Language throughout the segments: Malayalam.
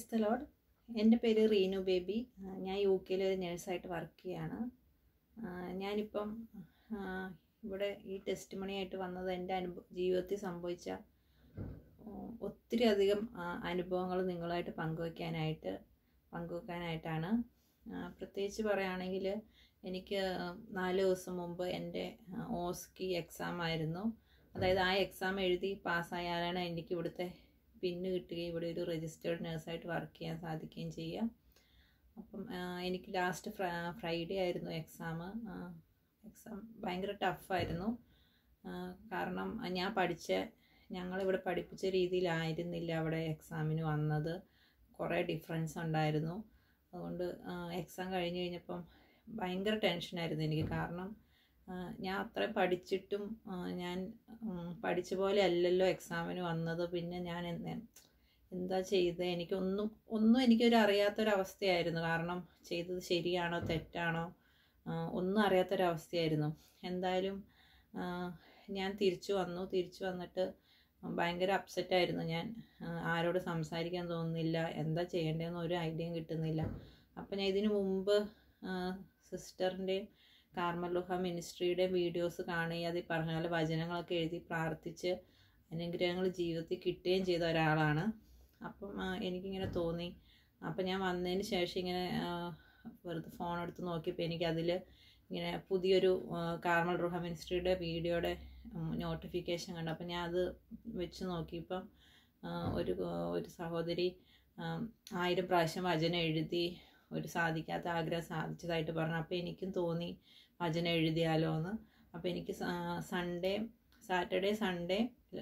പ്രൈസ് ദ ലോഡ് എൻ്റെ പേര് റീനു ബേബി ആ, ഞാൻ യു കെയിൽ ഒരു നേഴ്സായിട്ട് വർക്ക് ചെയ്യാണ് ആ, ഞാനിപ്പം ആ, ഇവിടെ ഈ ടെസ്റ്റ് മണിയായിട്ട് വന്നത് എൻ്റെ അനുഭവ ജീവിതത്തിൽ സംഭവിച്ച ഉം, ഒത്തിരി അധികം അനുഭവങ്ങൾ നിങ്ങളുമായിട്ട് പങ്കുവയ്ക്കാനായിട്ട് പങ്കുവെക്കാനായിട്ടാണ് ആ, പ്രത്യേകിച്ച് പറയുകയാണെങ്കിൽ എനിക്ക് നാല് ദിവസം മുമ്പ് എൻ്റെ ഓസ്കി എക്സാം ആയിരുന്നു അതായത് ആ എക്സാം എഴുതി പാസ്സായാലാണ് എനിക്ക് ഇവിടുത്തെ പിന്ന് കിട്ടുകയും ഇവിടെ ഒരു രജിസ്റ്റേർഡ് നഴ്സായിട്ട് വർക്ക് ചെയ്യാൻ സാധിക്കുകയും ചെയ്യുക അപ്പം ആ, എനിക്ക് ലാസ്റ്റ് ഫ്രൈഡേ ആയിരുന്നു എക്സാം എക്സാം ഭയങ്കര ടഫായിരുന്നു കാരണം ഞാൻ പഠിച്ച ഞങ്ങളിവിടെ പഠിപ്പിച്ച രീതിയിലായിരുന്നില്ല അവിടെ എക്സാമിന് വന്നത് കുറേ ഡിഫറൻസ് ഉണ്ടായിരുന്നു അതുകൊണ്ട് എക്സാം കഴിഞ്ഞ് കഴിഞ്ഞപ്പം ഭയങ്കര ടെൻഷനായിരുന്നു എനിക്ക് കാരണം ആ, ഞാൻ അത്രയും പഠിച്ചിട്ടും ആ, ഞാൻ ഉം, പഠിച്ച പോലെ അല്ലല്ലോ എക്സാമിന് വന്നത് പിന്നെ ഞാൻ എന്ത് എന്താ ചെയ്തത് എനിക്കൊന്നും ഒന്നും എനിക്കൊരു അറിയാത്തൊരവസ്ഥയായിരുന്നു കാരണം ചെയ്തത് ശരിയാണോ തെറ്റാണോ ആ, ഒന്നും അറിയാത്തൊരവസ്ഥയായിരുന്നു എന്തായാലും ആ, ഞാൻ തിരിച്ചു വന്നു തിരിച്ചു വന്നിട്ട് ഭയങ്കര അപ്സെറ്റായിരുന്നു ഞാൻ ആ, ആരോട് സംസാരിക്കാൻ തോന്നുന്നില്ല എന്താ ചെയ്യേണ്ടതെന്ന് ഒരു ഐഡിയയും കിട്ടുന്നില്ല അപ്പം ഞാൻ ഇതിനു മുമ്പ് സിസ്റ്ററിൻ്റെയും കാർമലുഹ മിനിസ്ട്രിയുടെ വീഡിയോസ് കാണുകയും അതിൽ പറഞ്ഞ പോലെ വചനങ്ങളൊക്കെ എഴുതി പ്രാർത്ഥിച്ച് അനുഗ്രഹങ്ങൾ ജീവിതത്തിൽ കിട്ടുകയും ചെയ്ത ഒരാളാണ് അപ്പം ആ, എനിക്കിങ്ങനെ തോന്നി അപ്പം ഞാൻ വന്നതിന് ശേഷം ഇങ്ങനെ ആ, വെറുതെ ഫോൺ എടുത്ത് നോക്കിയപ്പോൾ എനിക്കതിൽ ഇങ്ങനെ പുതിയൊരു ആ, കാർമൽ റുഹ മിനിസ്ട്രിയുടെ വീഡിയോയുടെ നോട്ടിഫിക്കേഷൻ കണ്ടു അപ്പം ഞാൻ അത് വെച്ച് നോക്കിയപ്പം ആ, ഒരു ഒരു സഹോദരി ആ, ആയിരം പ്രാവശ്യം വചനം എഴുതി ഒരു സാധിക്കാത്ത ആഗ്രഹം സാധിച്ചതായിട്ട് പറഞ്ഞു അപ്പോൾ എനിക്കും തോന്നി വചനം എഴുതിയാലോ എന്ന് അപ്പോൾ എനിക്ക് സൺഡേ സാറ്റർഡേ സൺഡേ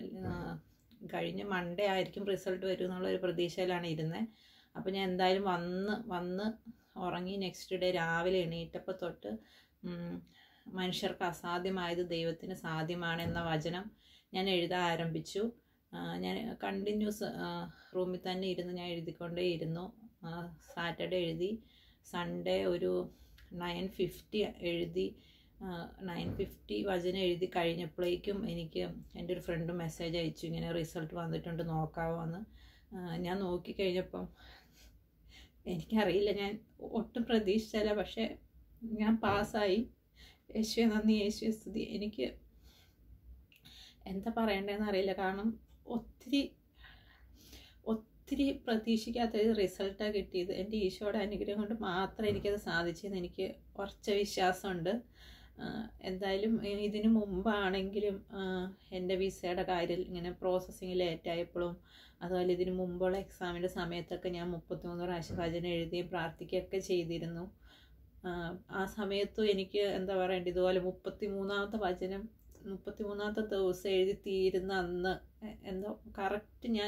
കഴിഞ്ഞ മൺഡേ ആയിരിക്കും റിസൾട്ട് വരും എന്നുള്ളൊരു പ്രതീക്ഷയിലാണ് ഇരുന്നത് അപ്പോൾ ഞാൻ എന്തായാലും വന്ന് വന്ന് ഉറങ്ങി നെക്സ്റ്റ് ഡേ രാവിലെ എണീറ്റപ്പോൾ തൊട്ട് ഉം, മനുഷ്യർക്ക് അസാധ്യമായത് ദൈവത്തിന് സാധ്യമാണെന്ന വചനം ഞാൻ എഴുതാൻ ആരംഭിച്ചു ആ, ഞാൻ കണ്ടിന്യൂസ് റൂമിൽ തന്നെ ഇരുന്ന് ഞാൻ എഴുതിക്കൊണ്ടേ ഇരുന്നു സാറ്റർഡേ എഴുതി സൺഡേ ഒരു നയൻ ഫിഫ്റ്റി എഴുതി നയൻ ഫിഫ്റ്റി വചനം എഴുതി കഴിഞ്ഞപ്പോഴേക്കും എനിക്ക് എൻ്റെ ഒരു ഫ്രണ്ട് മെസ്സേജ് അയച്ചു ഇങ്ങനെ റിസൾട്ട് വന്നിട്ടുണ്ട് നോക്കാവോ എന്ന് ആ, ഞാൻ നോക്കിക്കഴിഞ്ഞപ്പം എനിക്കറിയില്ല ഞാൻ ഒട്ടും പ്രതീക്ഷിച്ചല്ല പക്ഷേ ഞാൻ പാസ്സായി യേശുവെ നന്ദി യേശുവെ സ്തുതി എനിക്ക് എന്താ പറയണ്ടതെന്ന് അറിയില്ല കാരണം ഒത്തിരി ഒത്തിരി പ്രതീക്ഷിക്കാത്ത ഒരു റിസൾട്ടാണ് കിട്ടിയത് എൻ്റെ ഈശോയുടെ അനുഗ്രഹം കൊണ്ട് മാത്രമേ എനിക്കത് സാധിച്ചെന്ന് എനിക്ക് ഉറച്ച വിശ്വാസമുണ്ട് ആഹ് എന്തായാലും ഇതിനു മുമ്പാണെങ്കിലും ആഹ് എൻ്റെ വിസയുടെ കാര്യം ഇങ്ങനെ പ്രോസസ്സിങ് ലേറ്റായപ്പോഴും അതുപോലെ ഇതിനു മുമ്പുള്ള എക്സാമിൻ്റെ സമയത്തൊക്കെ ഞാൻ മുപ്പത്തിമൂന്ന് പ്രാവശ്യം വചനം എഴുതുകയും പ്രാർത്ഥിക്കുകയൊക്കെ ചെയ്തിരുന്നു ആഹ് ആ സമയത്തും എനിക്ക് എന്താ പറയണ്ടത് ഇതുപോലെ മുപ്പത്തി മൂന്നാമത്തെ വചനം മുപ്പത്തി മൂന്നാമത്തെ ദിവസം എഴുതി തീരുന്ന അന്ന് എ- എന്തോ കറക്റ്റ് ഞാൻ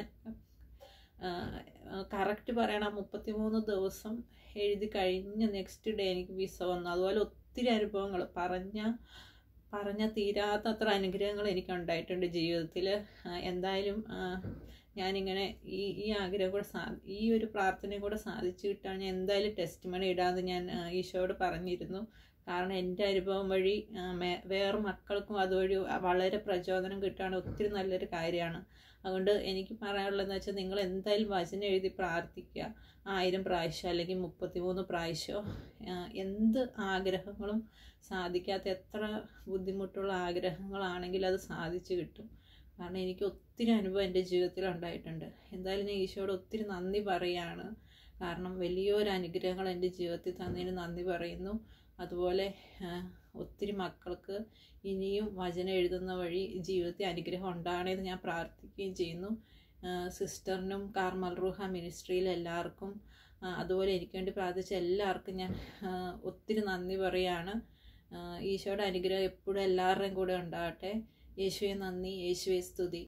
കറക്റ്റ് പറയണം മുപ്പത്തി മൂന്ന് ദിവസം എഴുതി കഴിഞ്ഞ നെക്സ്റ്റ് ഡേ എനിക്ക് വിസ വന്നു അതുപോലെ ഒത്തിരി അനുഭവങ്ങൾ പറഞ്ഞ പറഞ്ഞ തീരാത്തത്ര അനുഗ്രഹങ്ങൾ എനിക്ക് ഉണ്ടായിട്ടുണ്ട് ജീവിതത്തിൽ എന്തായാലും ആ, ഞാനിങ്ങനെ ഈ ഈ ആഗ്രഹം കൂടെ സാ ഈ ഒരു പ്രാർത്ഥനയും കൂടെ സാധിച്ചു കിട്ടാൻ ഞാൻ എന്തായാലും ടെസ്റ്റ് മണി ഇടാമെന്ന് ഞാൻ ആ, ഈശോയോട് പറഞ്ഞിരുന്നു കാരണം എൻ്റെ അനുഭവം വഴി ആ, മേ- വേറെ മക്കൾക്കും അതുവഴി വളരെ പ്രചോദനം കിട്ടുകയാണ് ഒത്തിരി നല്ലൊരു കാര്യമാണ് അതുകൊണ്ട് എനിക്ക് പറയാനുള്ളതെന്ന് വെച്ചാൽ നിങ്ങൾ എന്തായാലും വചനം എഴുതി പ്രാർത്ഥിക്കുക ആയിരം പ്രാവശ്യം അല്ലെങ്കിൽ മുപ്പത്തിമൂന്ന് പ്രാവശ്യമോ ആ, എന്ത് ആഗ്രഹങ്ങളും സാധിക്കാത്ത എത്ര ബുദ്ധിമുട്ടുള്ള ആഗ്രഹങ്ങളാണെങ്കിലും അത് സാധിച്ചു കിട്ടും കാരണം എനിക്ക് ഒത്തിരി അനുഭവം എൻ്റെ ജീവിതത്തിൽ ഉണ്ടായിട്ടുണ്ട് എന്തായാലും ഞാൻ ഈശോയോട് ഒത്തിരി നന്ദി പറയുകയാണ് കാരണം വലിയൊരു അനുഗ്രഹങ്ങൾ എൻ്റെ ജീവിതത്തിൽ തന്നതിന് നന്ദി പറയുന്നു അതുപോലെ ആ, ഒത്തിരി മക്കൾക്ക് ഇനിയും വചനം എഴുതുന്ന വഴി ജീവിതത്തിൽ അനുഗ്രഹം ഉണ്ടാകണമെന്ന് ഞാൻ പ്രാർത്ഥിക്കുകയും ചെയ്യുന്നു ആ, സിസ്റ്ററിനും കാർമൽ റൂഹ മിനിസ്ട്രിയിലെ എല്ലാവർക്കും ആ, അതുപോലെ എനിക്ക് വേണ്ടി പ്രാർത്ഥിച്ച എല്ലാവർക്കും ഞാൻ ആ, ഒത്തിരി നന്ദി പറയുകയാണ് ആ, ഈശോയുടെ അനുഗ്രഹം എപ്പോഴും എല്ലാവരുടെയും കൂടെ ഉണ്ടാകട്ടെ യേശുവെ നന്ദി യേശുവെ സ്തുതി